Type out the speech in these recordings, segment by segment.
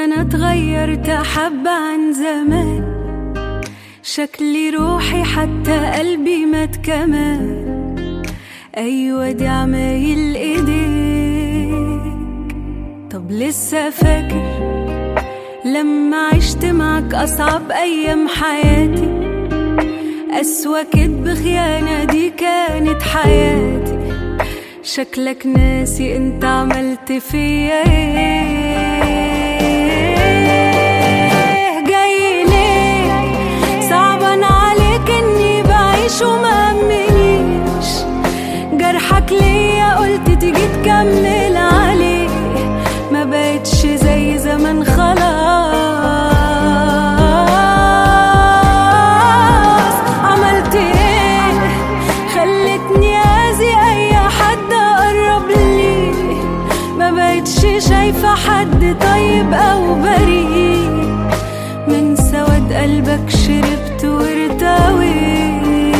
أنا اتغيرت حبة عن زمان شكلي روحي حتى قلبي مات كمان أيوة دي عمايل إيديك طب لسه فاكر لما عشت معك أصعب أيام حياتي أسوأ كدب خيانة دي كانت حياتي شكلك ناسي انت عملت فيا ايه جاي ليه صعبان عليك اني بعيش وما همنيش جرحك ليا قلت تيجي تكمل عليه ما بقتش زي زمان خلاص عملت ايه خلتني اذي اي حد اقرب لي ما بقتش شايفه حد طيب او بريء من سواد قلبك شربت وارتويت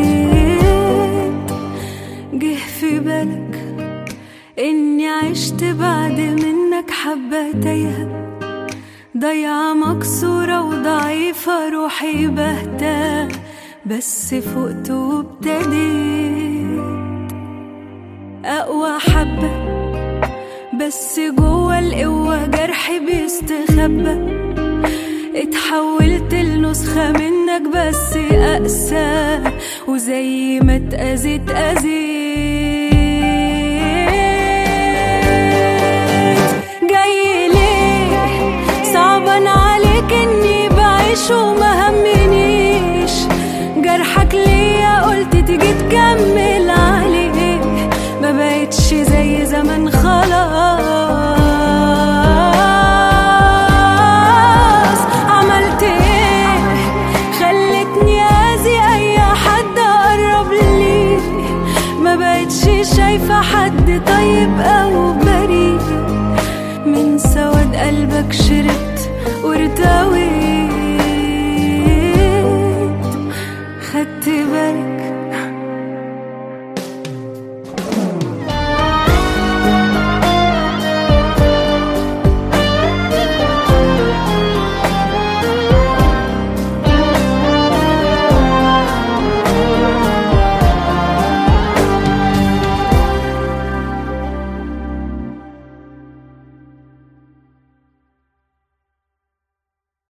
جه في بالك اني عشت بعد منك حبة تايهة ضيعة مكسورة وضعيفة روحي بهتة بس فقت وابتديت أقوى حبة بس جوه القوة جرحي بيستخبى اتحولت لنسخة منك بس أقسى وزي ما اتأذيت أذيت جاي ليه صعبان عليك اني بعيش وما همنيش جرحك ليا قلت تيجي تكمل عليه ما بقتش زي زمان خلاص عملت ايه خلتني اذي اي حد اقرب لي ما بقتش شايفه حد طيب او بريء من سواد قلبك شربت وارتويت